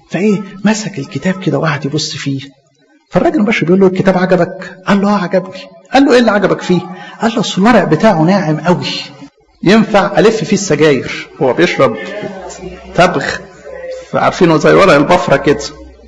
فايه مسك الكتاب كده وقعد يبص فيه فالراجل المبشر بيقول له الكتاب عجبك قال له اه عجبني قال له ايه اللي عجبك فيه قال له اصل الورق بتاعه ناعم قوي ينفع الف فيه السجاير هو بيشرب تبغ عارفينه زي ورق البفره كده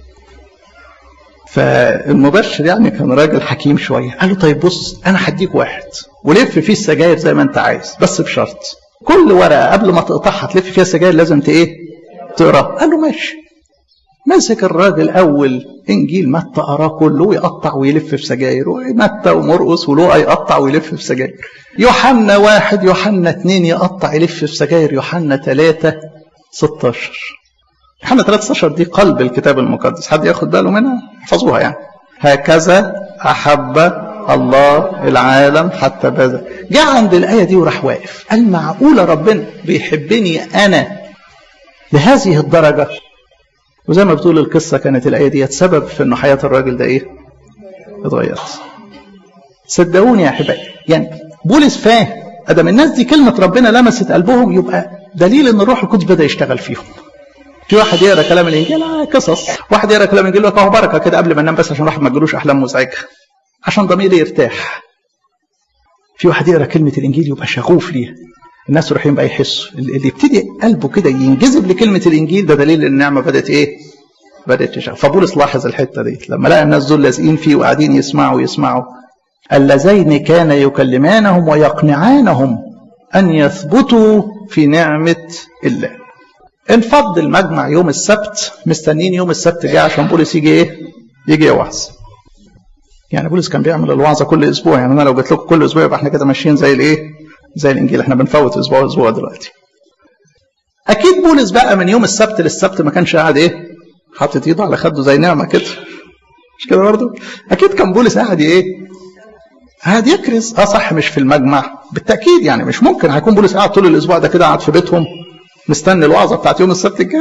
فالمبشر يعني كان راجل حكيم شويه قال له طيب بص انا هديك واحد ولف فيه السجاير زي ما انت عايز بس بشرط كل ورقه قبل ما تقطعها تلف فيها السجاير لازم ت ايه تقرا قال له ماشي مسك الراجل اول انجيل متى قراه كله ويقطع ويلف في سجاير ومتى ومرقس ولوقا يقطع ويلف في سجاير يوحنا واحد يوحنا اثنين يقطع يلف في سجاير يوحنا ثلاثة 16 يوحنا 13 دي قلب الكتاب المقدس حد ياخد باله منها احفظوها يعني هكذا أحب الله العالم حتى بذل جاء عند الآية دي وراح واقف قال معقولة ربنا بيحبني أنا لهذه الدرجة وزي ما بتقول القصة كانت الآية دي سبب في أنه حياة الراجل ده إيه اتغيرت صدقوني يا أحبائي يعني بولس فاهم أدم الناس دي كلمة ربنا لمست قلبهم يبقى دليل أن الروح القدس بدأ يشتغل فيهم في واحد يقرا كلام الانجيل آه قصص واحد يقرا كلام الانجيل يقول بركه كده قبل ما انام بس عشان الواحد ما تجيلوش احلام مزعجه عشان ضميري يرتاح في واحد يقرا كلمه الانجيل يبقى شغوف ليها الناس رايحين بقى يحسوا اللي يبتدي قلبه كده ينجذب لكلمه الانجيل ده دليل ان النعمه بدات ايه؟ بدات تشتغل فبولس لاحظ الحته دي لما لقى الناس دول لازقين فيه وقاعدين يسمعوا يسمعوا اللذين كان يكلمانهم ويقنعانهم ان يثبتوا في نعمه الله انفض المجمع يوم السبت مستنين يوم السبت جاي عشان بولس يجي ايه؟ يجي يوعظ. يعني بولس كان بيعمل الوعظه كل اسبوع يعني انا لو جيت لكم كل اسبوع يبقى احنا كده ماشيين زي الايه؟ زي الانجيل احنا بنفوت اسبوع اسبوع دلوقتي. اكيد بولس بقى من يوم السبت للسبت ما كانش قاعد ايه؟ حاطط ايده على خده زي نعمه كده. مش كده برضه؟ اكيد كان بولس قاعد ايه؟ قاعد يكرز اه صح مش في المجمع بالتاكيد يعني مش ممكن هيكون بولس قاعد طول الاسبوع ده كده قاعد في بيتهم مستني الوعظه بتاعت يوم السبت الجاي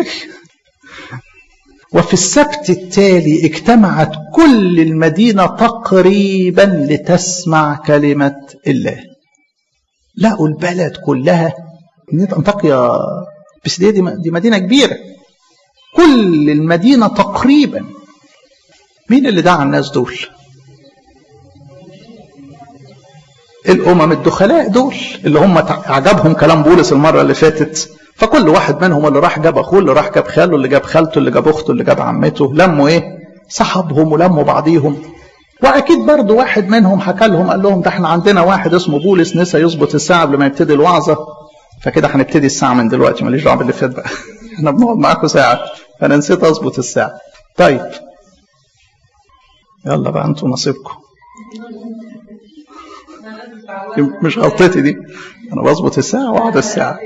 وفي السبت التالي اجتمعت كل المدينه تقريبا لتسمع كلمه الله لقوا البلد كلها مدينه انطاكيا بس دي, دي مدينه كبيره كل المدينه تقريبا مين اللي دعا الناس دول الامم الدخلاء دول اللي هم عجبهم كلام بولس المره اللي فاتت فكل واحد منهم اللي راح جاب اخوه اللي راح جاب خاله اللي جاب خالته اللي جاب اخته اللي جاب عمته لموا ايه صحابهم ولموا بعضيهم واكيد برضه واحد منهم حكى لهم قال لهم ده احنا عندنا واحد اسمه بولس نسى يظبط الساعه قبل ما يبتدي الوعظه فكده هنبتدي الساعه من دلوقتي ماليش دعوه باللي فات بقى احنا بنقعد معاكم ساعه فانا نسيت اظبط الساعه طيب يلا بقى انتوا نصيبكم مش غلطتي دي انا بظبط الساعه واقعد الساعه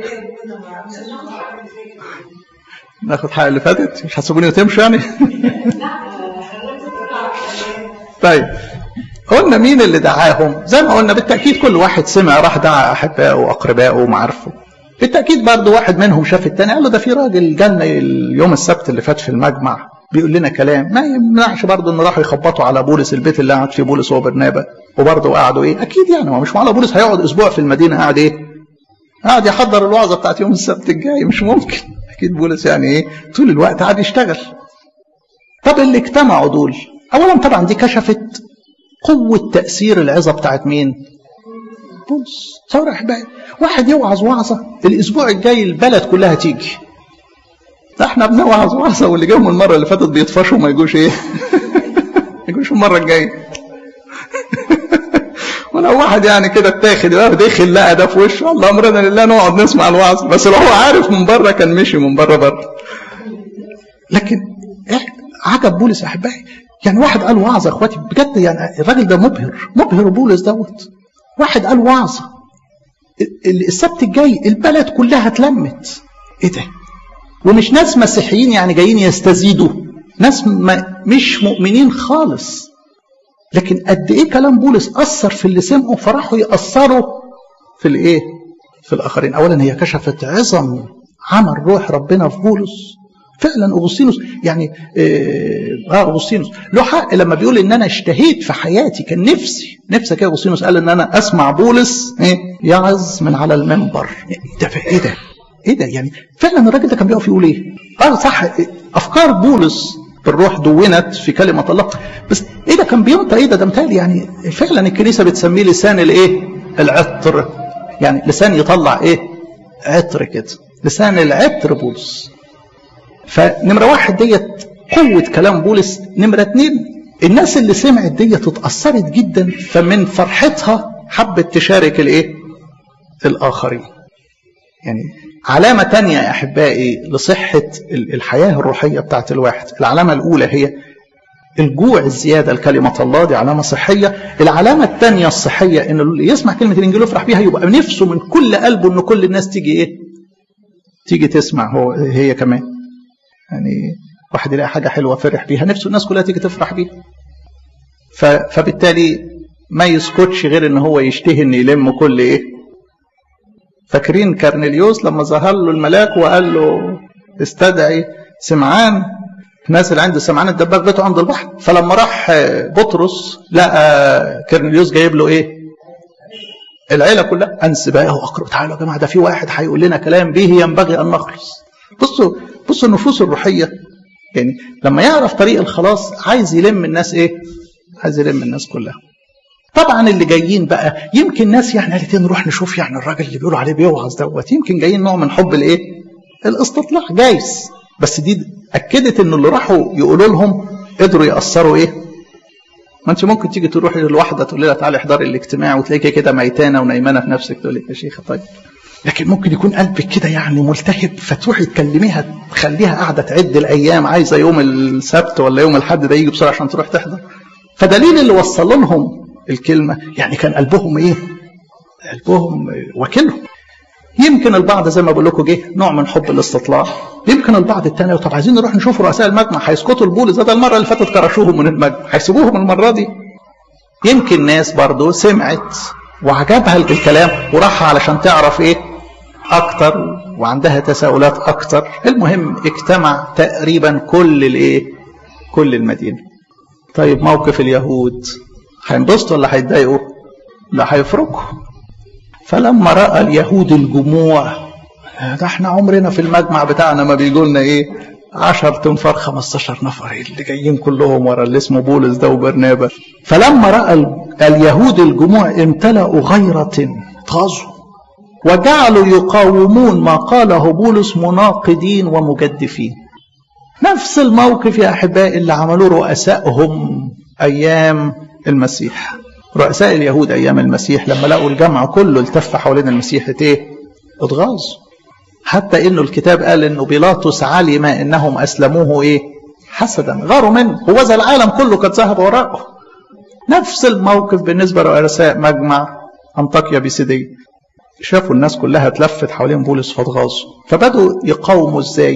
ناخد حق اللي فاتت مش هتسيبوني وتمشوا يعني طيب قلنا مين اللي دعاهم زي ما قلنا بالتاكيد كل واحد سمع راح دعا احبائه واقربائه ومعارفه بالتاكيد برضه واحد منهم شاف التاني قال له ده في راجل جالنا اليوم السبت اللي فات في المجمع بيقول لنا كلام ما يمنعش برضه ان راحوا يخبطوا على بولس البيت اللي قعد فيه بولس وبرنابا وبرضه قعدوا ايه اكيد يعني ما مش معقول بولس هيقعد اسبوع في المدينه قاعد ايه قاعد يحضر الوعظه بتاعت يوم السبت الجاي مش ممكن اكيد بولس يعني ايه طول الوقت قاعد يشتغل طب اللي اجتمعوا دول اولا طبعا دي كشفت قوه تاثير العظه بتاعت مين بولس تصور احبائي واحد يوعظ وعظه الاسبوع الجاي البلد كلها تيجي ده احنا بنوعظ وعظه واللي جاهم المره اللي فاتت بيطفشوا ما يجوش ايه ما يجوش المره الجايه ولو واحد يعني كده اتاخد يبقى دخل لقى ده في وشه الله امرنا لله نقعد نسمع الوعظ بس لو هو عارف من بره كان مشي من بره بره لكن عجب بولس احبائي يعني واحد قال وعظه اخواتي بجد يعني الراجل ده مبهر مبهر بولس دوت واحد قال وعظه السبت الجاي البلد كلها اتلمت ايه ده ومش ناس مسيحيين يعني جايين يستزيدوا ناس ما مش مؤمنين خالص لكن قد ايه كلام بولس اثر في اللي سمعوا فراحوا ياثروا في الايه في الاخرين اولا هي كشفت عظم عمل روح ربنا في بولس فعلا اغسطينوس يعني اه اغسطينوس له حق لما بيقول ان انا اشتهيت في حياتي كان نفسي نفسي كده اغسطينوس قال ان انا اسمع بولس ايه يعظ من على المنبر ده ايه ده ايه ده يعني فعلا الراجل ده كان بيقف يقول ايه اه صح افكار بولس بالروح دونت في كلمه الله بس ايه ده كان بينطق ايه ده ده متهيألي يعني فعلا الكنيسه بتسميه لسان الايه العطر يعني لسان يطلع ايه عطر كده لسان العطر بولس فنمره واحد ديت قوه كلام بولس نمره اتنين الناس اللي سمعت ديت اتاثرت جدا فمن فرحتها حبت تشارك الايه الاخرين يعني علامة تانية يا أحبائي لصحة الحياة الروحية بتاعت الواحد العلامة الأولى هي الجوع الزيادة لكلمة الله دي علامة صحية العلامة الثانية الصحية إن اللي يسمع كلمة الإنجيل ويفرح بيها يبقى نفسه من كل قلبه إن كل الناس تيجي إيه تيجي تسمع هو هي كمان يعني واحد يلاقي حاجة حلوة فرح بيها نفسه الناس كلها تيجي تفرح بيها فبالتالي ما يسكتش غير إن هو يشتهي إن يلم كل إيه فاكرين كارنيليوس لما ظهر له الملاك وقال له استدعي سمعان الناس اللي عند سمعان الدباغ بيته عند البحر فلما راح بطرس لقى كارنيليوس جايب له ايه العيله كلها انسبائه واقرب تعالوا يا جماعه ده في واحد هيقول لنا كلام به ينبغي ان نخلص بصوا بصوا النفوس الروحيه يعني لما يعرف طريق الخلاص عايز يلم الناس ايه عايز يلم الناس كلها طبعا اللي جايين بقى يمكن ناس يعني قالت نروح نشوف يعني الراجل اللي بيقولوا عليه بيوعظ دوت يمكن جايين نوع من حب الايه؟ الاستطلاع جايز بس دي اكدت ان اللي راحوا يقولوا لهم قدروا ياثروا ايه؟ ما انت ممكن تيجي تروحي للواحده تقول لها تعالي احضري الاجتماع وتلاقيكي كده ميتانه ونايمانه في نفسك تقول لك يا شيخه طيب لكن ممكن يكون قلبك كده يعني ملتهب فتروحي تكلميها تخليها قاعده تعد الايام عايزه يوم السبت ولا يوم الاحد ده يجي بسرعه عشان تروح تحضر فدليل اللي وصل لهم الكلمة يعني كان قلبهم ايه قلبهم وكلهم يمكن البعض زي ما بقول لكم جه نوع من حب الاستطلاع يمكن البعض الثاني طب عايزين نروح نشوف رؤساء المجمع هيسقطوا البولس ده المره اللي فاتت كرشوهم من المجمع هيسيبوهم المره دي يمكن ناس برضه سمعت وعجبها الكلام وراح علشان تعرف ايه اكتر وعندها تساؤلات اكتر المهم اجتمع تقريبا كل الايه كل المدينه طيب موقف اليهود هينبسطوا ولا هيتضايقوا؟ لا هيفرقوا. فلما راى اليهود الجموع ده احنا عمرنا في المجمع بتاعنا ما بيجوا لنا ايه؟ 10 تنفار 15 نفر اللي جايين كلهم ورا اللي اسمه بولس ده وبرنابا فلما راى اليهود الجموع امتلأوا غيرة اتغاظوا وجعلوا يقاومون ما قاله بولس مناقضين ومجدفين نفس الموقف يا احبائي اللي عملوه رؤسائهم ايام المسيح رؤساء اليهود ايام المسيح لما لقوا الجمع كله التف حوالين المسيح ايه اتغاظ حتى انه الكتاب قال انه بيلاطس علم انهم اسلموه ايه حسدا غاروا منه هو ذا العالم كله قد ذهب وراءه نفس الموقف بالنسبه لرؤساء مجمع انطاكيا بيسيديه شافوا الناس كلها اتلفت حوالين بولس فاتغاظوا فبدوا يقاوموا ازاي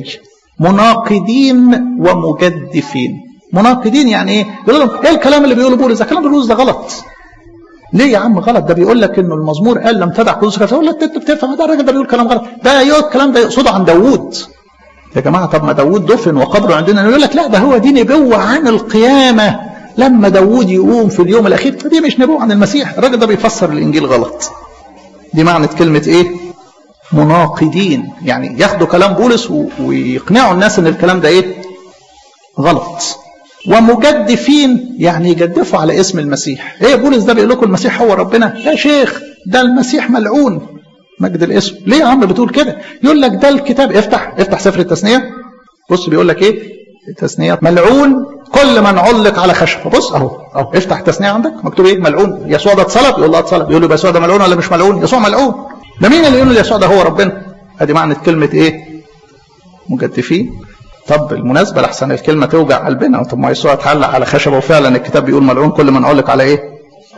مناقضين ومجدفين مناقضين يعني ايه؟ يقول لهم ايه الكلام اللي بيقوله بولس؟ ده كلام بولس ده غلط. ليه يا عم غلط؟ ده بيقول لك انه المزمور قال لم تدع قدوسك يقول لك انت بتفهم ده الراجل ده بيقول كلام غلط، ده يقول الكلام ده يقصده عن داوود. يا جماعه طب ما داوود دفن وقبره عندنا يقول لك لا ده هو دي نبوه عن القيامه لما داوود يقوم في اليوم الاخير فدي مش نبوه عن المسيح، الراجل ده بيفسر الانجيل غلط. دي معنى كلمه ايه؟ مناقضين يعني ياخدوا كلام بولس ويقنعوا الناس ان الكلام ده ايه؟ غلط. ومجدفين يعني يجدفوا على اسم المسيح ايه بولس ده بيقول لكم المسيح هو ربنا يا شيخ ده المسيح ملعون مجد الاسم ليه يا عم بتقول كده يقول لك ده الكتاب افتح افتح سفر التثنيه بص بيقول لك ايه التثنيه ملعون كل من علق على خشبه بص اهو اهو افتح التثنيه عندك مكتوب ايه ملعون يسوع ده اتصلب يقول له اتصلب يقول له يسوع ده ملعون ولا مش ملعون يسوع ملعون ده مين اللي يقول يسوع ده هو ربنا ادي معنى كلمه ايه مجدفين طب بالمناسبه لحسن الكلمه توجع قلبنا طب ما يسوع اتعلق على خشبه وفعلا الكتاب بيقول ملعون كل من علق على ايه؟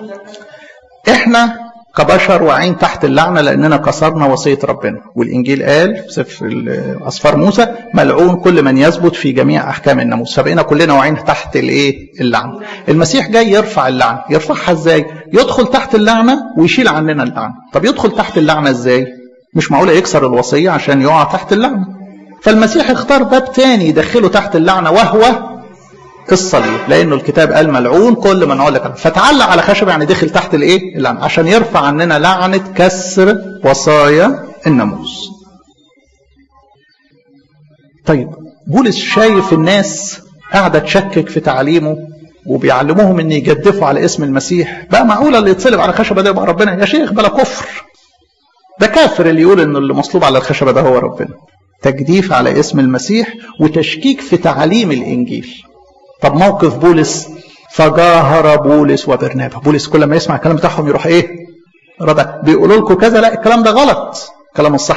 احنا كبشر واعين تحت اللعنه لاننا كسرنا وصيه ربنا والانجيل قال في سفر اسفار موسى ملعون كل من يثبت في جميع احكام الناموس فبقينا كلنا واعين تحت الايه؟ اللعنه. المسيح جاي يرفع اللعنه، يرفعها ازاي؟ يدخل تحت اللعنه ويشيل عننا اللعنه. طب يدخل تحت اللعنه ازاي؟ مش معقوله يكسر الوصيه عشان يقع تحت اللعنه. فالمسيح اختار باب تاني يدخله تحت اللعنة وهو الصليب لأنه الكتاب قال ملعون كل من علق فتعلق على خشب يعني دخل تحت الايه اللعنة عشان يرفع عننا لعنة كسر وصايا الناموس طيب بولس شايف الناس قاعدة تشكك في تعليمه وبيعلموهم ان يجدفوا على اسم المسيح بقى معقولة اللي يتصلب على خشبة ده يبقى ربنا يا شيخ بلا كفر ده كافر اللي يقول ان اللي مصلوب على الخشبة ده هو ربنا تجديف على اسم المسيح وتشكيك في تعاليم الانجيل طب موقف بولس فجاهر بولس وبرنابا بولس كل ما يسمع الكلام بتاعهم يروح ايه رضا بيقولوا لكم كذا لا الكلام ده غلط كلام الصح